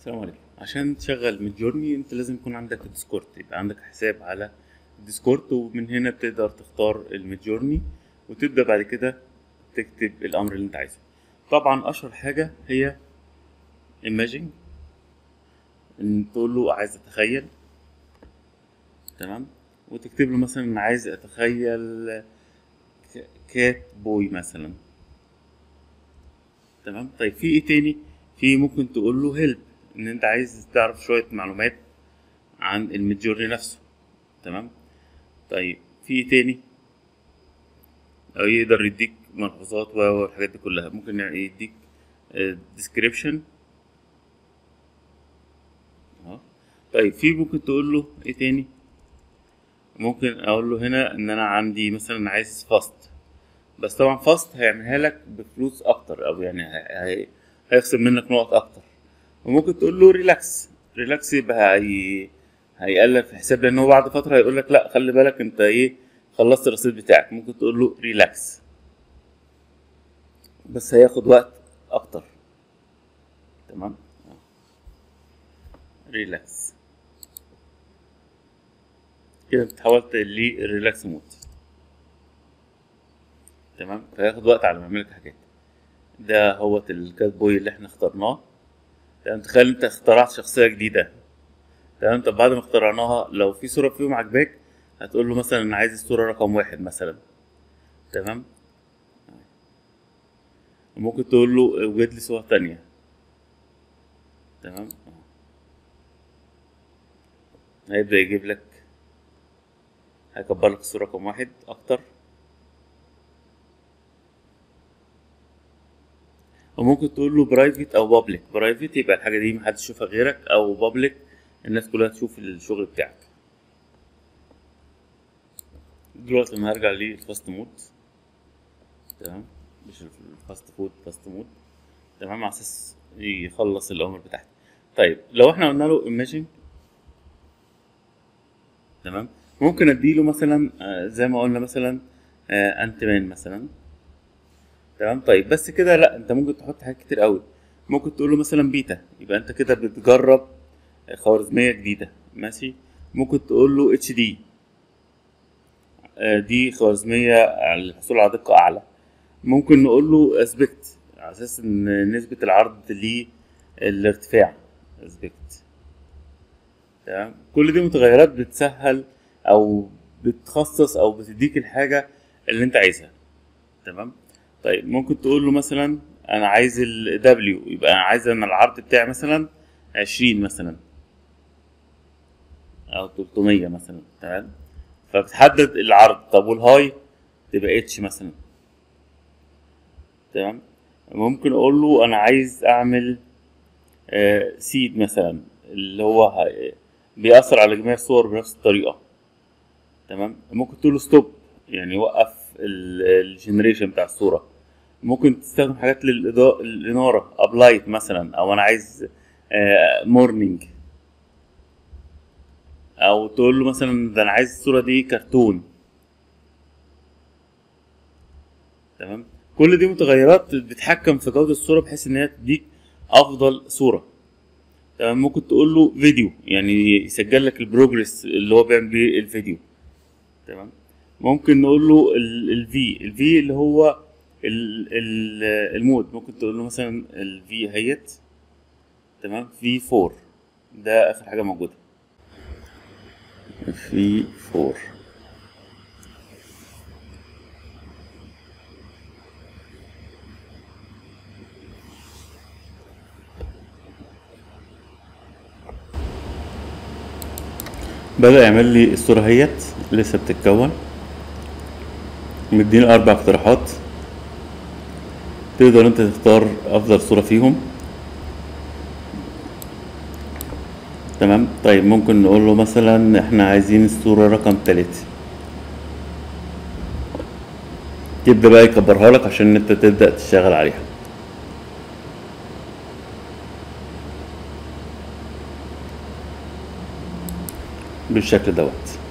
السلام عليكم عشان تشغل ميد جورني انت لازم يكون عندك ديسكورد يبقى عندك حساب على ديسكورد ومن هنا بتقدر تختار الميد جورني وتبدا بعد كده تكتب الامر اللي انت عايزه طبعا اشهر حاجه هي ايماجينج ان تقول له عايز اتخيل تمام وتكتب له مثلا عايز اتخيل ك- كات بوي مثلا تمام طيب في ايه تاني في ممكن تقول له هيلب ان انت عايز تعرف شويه معلومات عن الميدجورني نفسه تمام طيب في ايه تاني او يقدر يديك ملحوظات و- والحاجات دي كلها ممكن يديك ديسكريبشن اه طيب في ممكن تقول له ايه تاني ممكن اقول له هنا ان انا عندي مثلا عايز فاست بس طبعا فاست هيعملها لك بفلوس اكتر او يعني هي- هي- هيخصم منك نقط اكتر وممكن تقول له ريلاكس ريلاكس يبقى هي هيقلل في الحساب لان هو بعد فتره هيقول لك لا خلي بالك انت ايه خلصت الرصيد بتاعك ممكن تقول له ريلاكس بس هياخد وقت اكتر تمام ريلاكس كده انت حولت للريلاكس مود تمام فهياخد وقت على ما يعمل لك حاجات ده هو الكات بوي اللي احنا اخترناه تمام تخيل انت اخترعت شخصيه جديده تمام طب بعد ما اخترعناها لو في صوره فيهم عجباك هتقول له مثلا انا عايز الصوره رقم واحد مثلا تمام ممكن تقول له وجد لي صور تانية تمام هيبدأ يجيب لك هيكبر لك الصورة رقم واحد أكتر وممكن تقول له برايفت أو بابليك برايفت يبقى الحاجة دي محدش يشوفها غيرك أو بابليك الناس كلها تشوف الشغل بتاعك دلوقتي لما هرجع للفاست مود تمام مش الفاست فود فاست مود تمام على اساس يخلص الامر بتاعتي طيب لو احنا قلنا له ايماجين تمام ممكن اديله مثلا آه، زي ما قلنا مثلا انت مان مثلا تمام طيب بس كده لا انت ممكن تحط حاجات كتير قوي ممكن تقول له مثلا بيتا يبقى انت كده بتجرب خوارزميه جديده ماشي ممكن تقول له اتش دي دي خوارزميه على الحصول على دقه اعلى ممكن نقول له اسبكت على اساس ان نسبه العرض للارتفاع اسبكت تمام كل دي متغيرات بتسهل او بتخصص او بتديك الحاجه اللي انت عايزها تمام طيب ممكن تقول له مثلا انا عايز ال W يبقى انا عايز ان العرض بتاعي مثلا 20 مثلا او 300 مثلا تمام فبتحدد العرض طب والهاي تبقى اتش مثلا تمام ممكن اقول له انا عايز اعمل آه سيد مثلا اللي هو ه- بيأثر على جميع الصور بنفس الطريقة تمام ممكن تقول له ستوب يعني وقف الجنريشن بتاع الصورة ممكن تستخدم حاجات للإضاءة الإنارة أبلايت مثلا أو أنا عايز مورنينج أو تقول له مثلا ده أنا عايز الصورة دي كرتون تمام كل دي متغيرات بتتحكم في جودة الصورة بحيث إن هي تديك أفضل صورة تمام ممكن تقول له فيديو يعني يسجل لك البروجرس اللي هو بيعمل بيه الفيديو تمام ممكن نقول له الفي الفي اللي هو ال- ال- المود ممكن تقول له مثلا الفي هيت تمام في 4 ده اخر حاجه موجوده في 4 بدأ يعمل لي الصورة هيت لسه بتتكون مديني أربع اقتراحات تقدر انت تختار أفضل صورة فيهم تمام طيب ممكن نقول له مثلا احنا عايزين الصورة رقم تلاتة يبدأ بقى يكبرها لك عشان انت تبدأ تشتغل عليها بالشكل دوت